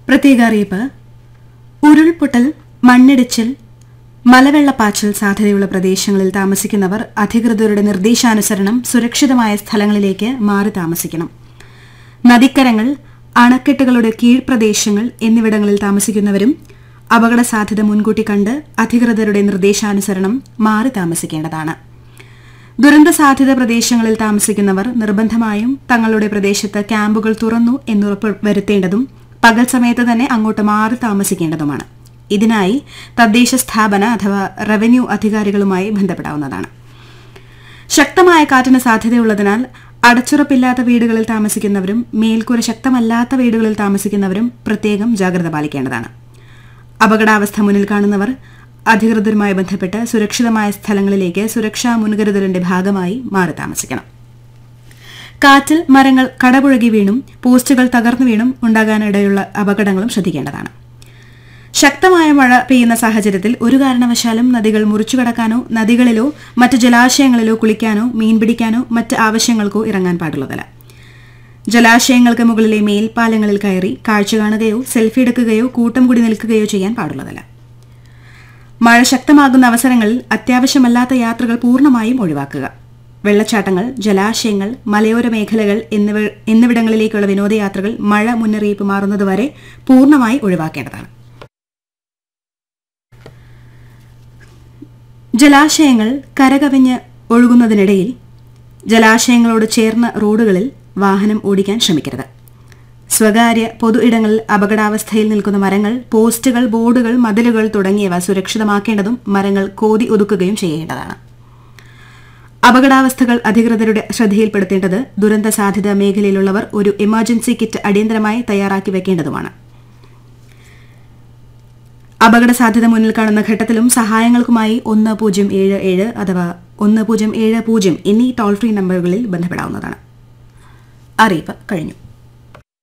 പ്രത്യേക അറിയിപ്പ് ഉരുൾപൊട്ടൽ മണ്ണിടിച്ചിൽ മലവെള്ളപ്പാച്ചൽ സാധ്യതയുള്ള പ്രദേശങ്ങളിൽ താമസിക്കുന്നവർ അധികൃതരുടെ നിർദ്ദേശാനുസരണം സുരക്ഷിതമായ സ്ഥലങ്ങളിലേക്ക് മാറി താമസിക്കണം നദിക്കരങ്ങൾ അണക്കെട്ടുകളുടെ കീഴ്പ്രദേശങ്ങൾ എന്നിവിടങ്ങളിൽ താമസിക്കുന്നവരും അപകട സാധ്യത മുൻകൂട്ടി കണ്ട് അധികൃതരുടെ നിർദ്ദേശാനുസരണം മാറി താമസിക്കേണ്ടതാണ് ദുരന്ത സാധ്യത പ്രദേശങ്ങളിൽ താമസിക്കുന്നവർ നിർബന്ധമായും തങ്ങളുടെ പ്രദേശത്ത് ക്യാമ്പുകൾ തുറന്നു എന്നുറപ്പ് വരുത്തേണ്ടതും പകൽ സമയത്ത് തന്നെ അങ്ങോട്ട് മാറി താമസിക്കേണ്ടതുമാണ് ഇതിനായി തദ്ദേശ സ്ഥാപന അഥവാ റവന്യൂ അധികാരികളുമായി ബന്ധപ്പെടാവുന്നതാണ് ശക്തമായ കാറ്റിന് സാധ്യതയുള്ളതിനാൽ അടച്ചുറപ്പില്ലാത്ത വീടുകളിൽ താമസിക്കുന്നവരും മേൽക്കൂര ശക്തമല്ലാത്ത വീടുകളിൽ താമസിക്കുന്നവരും പ്രത്യേകം ജാഗ്രത പാലിക്കേണ്ടതാണ് അപകടാവസ്ഥ മുന്നിൽ കാണുന്നവർ അധികൃതരുമായി ബന്ധപ്പെട്ട് സുരക്ഷിതമായ സ്ഥലങ്ങളിലേക്ക് സുരക്ഷാ മുൻകരുതലിന്റെ ഭാഗമായി മാറി താമസിക്കണം കാറ്റിൽ മരങ്ങൾ കടപുഴകി വീണും പോസ്റ്റുകൾ തകർന്നു വീണും ഉണ്ടാകാനിടയുള്ള അപകടങ്ങളും ശ്രദ്ധിക്കേണ്ടതാണ് ശക്തമായ മഴ പെയ്യുന്ന സാഹചര്യത്തിൽ ഒരു കാരണവശാലും നദികൾ മുറിച്ചുകടക്കാനോ നദികളിലോ മറ്റ് ജലാശയങ്ങളിലോ കുളിക്കാനോ മീൻ പിടിക്കാനോ മറ്റ് ആവശ്യങ്ങൾക്കോ ഇറങ്ങാൻ പാടുള്ളതല്ല ജലാശയങ്ങൾക്ക് മുകളിലെ മേൽപ്പാലങ്ങളിൽ കയറി കാഴ്ച കാണുകയോ സെൽഫി എടുക്കുകയോ കൂട്ടം കൂടി നിൽക്കുകയോ ചെയ്യാൻ പാടുള്ളതല്ല മഴ ശക്തമാകുന്ന അവസരങ്ങളിൽ അത്യാവശ്യമല്ലാത്ത യാത്രകൾ പൂർണ്ണമായും ഒഴിവാക്കുക വെള്ളച്ചാട്ടങ്ങൾ ജലാശയങ്ങൾ മലയോര മേഖലകൾ എന്നിവ എന്നിവിടങ്ങളിലേക്കുള്ള വിനോദയാത്രകൾ മഴ മുന്നറിയിപ്പ് മാറുന്നതുവരെ പൂർണ്ണമായി ഒഴിവാക്കേണ്ടതാണ് ജലാശയങ്ങൾ കരകവിഞ്ഞ് ഒഴുകുന്നതിനിടയിൽ ജലാശയങ്ങളോട് ചേർന്ന റോഡുകളിൽ വാഹനം ഓടിക്കാൻ ശ്രമിക്കരുത് സ്വകാര്യ പൊതു ഇടങ്ങളിൽ അപകടാവസ്ഥയിൽ നിൽക്കുന്ന മരങ്ങൾ പോസ്റ്റുകൾ ബോർഡുകൾ മതിലുകൾ തുടങ്ങിയവ സുരക്ഷിതമാക്കേണ്ടതും മരങ്ങൾ കോതി ഒതുക്കുകയും ചെയ്യേണ്ടതാണ് അപകടാവസ്ഥകൾ അധികൃതരുടെ ശ്രദ്ധയിൽപ്പെടുത്തേണ്ടത് ദുരന്ത സാധ്യത മേഖലയിലുള്ളവർ ഒരു എമർജൻസി കിറ്റ് അടിയന്തരമായി തയ്യാറാക്കി വെക്കേണ്ടതുമാണ് അപകട സാധ്യത മുന്നിൽ കാണുന്ന ഘട്ടത്തിലും സഹായങ്ങൾക്കുമായി ഒന്ന് പൂജ്യം ഏഴ് ഏഴ് അഥവാ ഒന്ന് പൂജ്യം ഏഴ് പൂജ്യം എന്നീ ടോൾ ഫ്രീ നമ്പറുകളിൽ ബന്ധപ്പെടാവുന്നതാണ് അറിയിപ്പ് കഴിഞ്ഞു